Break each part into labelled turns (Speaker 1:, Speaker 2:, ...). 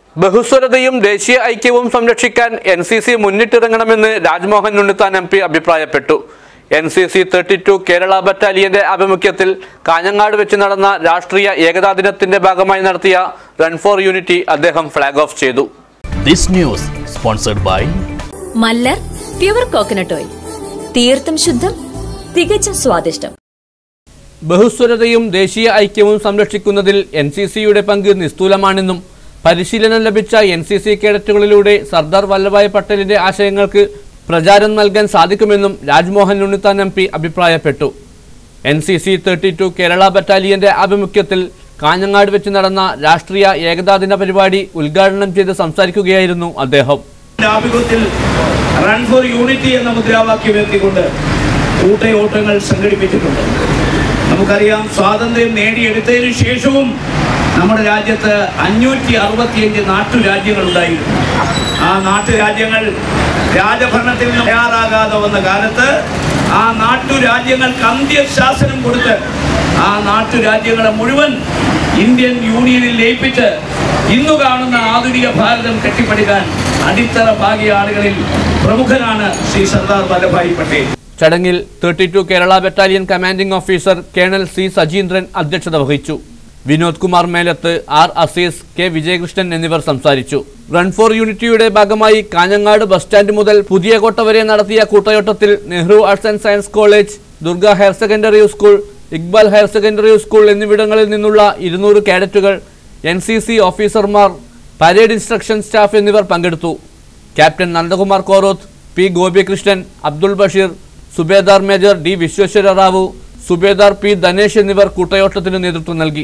Speaker 1: ബഹുസ്വരതയും ദേശീയ ഐക്യവും സംരക്ഷിക്കാൻ എൻ സി സി മുന്നിട്ടിറങ്ങണമെന്ന് രാജ്മോഹൻ ഉണ്ണിത്താൻ എം പി അഭിപ്രായപ്പെട്ടു N C C thirty two Kerala ബറ്റാലിയന്റെ ആഭിമുഖ്യത്തിൽ കാഞ്ഞങ്ങാട് വെച്ച് നടന്ന രാഷ്ട്രീയ ഏകതാ ദിനത്തിന്റെ ഭാഗമായി നടത്തിയ റൺ ഫോർ യൂണിറ്റി അദ്ദേഹം ഫ്ളാഗ് ഓഫ് ചെയ്തു
Speaker 2: This news sponsored by
Speaker 3: Mallar pure coconut oil തീർത്തും ശുദ്ധം തികച്ചും സ്വാദിഷ്ടം
Speaker 1: ബഹുസ്വരതയും ദേശീയ ഐക്യവും സംരക്ഷിക്കുന്നതിൽ എൻ സി സിയുടെ പങ്ക് നിസ്തൂലമാണെന്നും പരിശീലനം ലഭിച്ച എൻ സി സി കേഡറ്റുകളിലൂടെ സർദാർ വല്ലഭായ് പട്ടേലിന്റെ ആശയങ്ങൾക്ക് പ്രചാരം നൽകാൻ സാധിക്കുമെന്നും രാജ്മോഹൻ ഉണ്ണിത്താൻ എം പി അഭിപ്രായപ്പെട്ടു N C C thirty two Kerala ബറ്റാലിയന്റെ ആഭിമുഖ്യത്തിൽ കാഞ്ഞങ്ങാട് വെച്ച് നടന്ന രാഷ്ട്രീയ ഏകതാ ദിന പരിപാടി ഉദ്ഘാടനം ചെയ്ത് സംസാരിക്കുകയായിരുന്നു അദ്ദേഹം
Speaker 4: ആഭിമുഖ്യത്തിൽ റൺ ഫോർ യൂണിറ്റി എന്ന മുദ്രാവാക്യം എത്തിക്കൊണ്ട് കൂട്ടയോട്ടങ്ങൾ സംഘടിപ്പിച്ചിട്ടുണ്ട് നമുക്കറിയാം സ്വാതന്ത്ര്യം നേടിയെടുത്തതിനു ശേഷവും നമ്മുടെ രാജ്യത്ത് അഞ്ഞൂറ്റി അറുപത്തിയഞ്ച് നാട്ടുരാജ്യങ്ങൾ ഉണ്ടായിരുന്നു ആ നാട്ടുരാജ്യങ്ങൾ രാജഭരണത്തിൽ നിന്ന് തയ്യാറാകാതെ വന്ന കാലത്ത് ആ നാട്ടുരാജ്യങ്ങൾക്ക് അന്ത്യശാസനം കൊടുത്ത് ആ നാട്ടുരാജ്യങ്ങളെ മുഴുവൻ ഇന്ത്യൻ യൂണിയനിൽ ലയിപ്പിച്ച് ഇന്നു കാണുന്ന ആധുനിക ഭാരതം കെട്ടിപ്പടുക്കാൻ അടിത്തറ പാകിയ ആളുകളിൽ പ്രമുഖനാണ് ശ്രീ സർദാർ വല്ലഭായ് പട്ടേൽ
Speaker 1: ചടങ്ങിൽ thirty two Kerala battalion commanding officer colonel C Sajeendran അധ്യക്ഷത വഹിച്ചു വിനോദ് കുമാർ മേലത്ത് ആർ അസീസ് കെ വിജയകൃഷ്ണൻ എന്നിവർ സംസാരിച്ചു റൺ ഫോർ യൂണിറ്റിയുടെ ഭാഗമായി കാഞ്ഞങ്ങാട് ബസ് സ്റ്റാൻഡ് മുതൽ പുതിയ കോട്ട വരെ നടത്തിയ കൂട്ടയോട്ടത്തിൽ Nehru arts and science college Durga higher secondary school Iqbal higher secondary school എന്നിവിടങ്ങളിൽ നിന്നുള്ള ഇരുന്നൂറ് കാഡറ്റുകൾ എൻ സി സി ഓഫീസർമാർ പരേഡ് ഇൻസ്ട്രക്ഷൻ സ്റ്റാഫ് എന്നിവർ പങ്കെടുത്തു captain Nandakumar Koroth P Gopikrishnan Abdul Basheer subedar major D Vishweshwara Rao subedar P Dhanesh എന്നിവർ കൂട്ടയോട്ടത്തിന് നേതൃത്വം നൽകി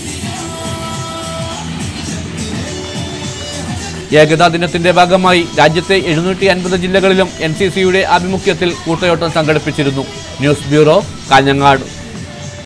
Speaker 1: ഏകതാ ദിനത്തിന്റെ ഭാഗമായി രാജ്യത്തെ എഴുന്നൂറ്റി അൻപത് ജില്ലകളിലും എൻ സി സിയുടെ ആഭിമുഖ്യത്തിൽ കൂട്ടയോട്ടം സംഘടിപ്പിച്ചിരുന്നു ന്യൂസ് ബ്യൂറോ കാഞ്ഞങ്ങാട്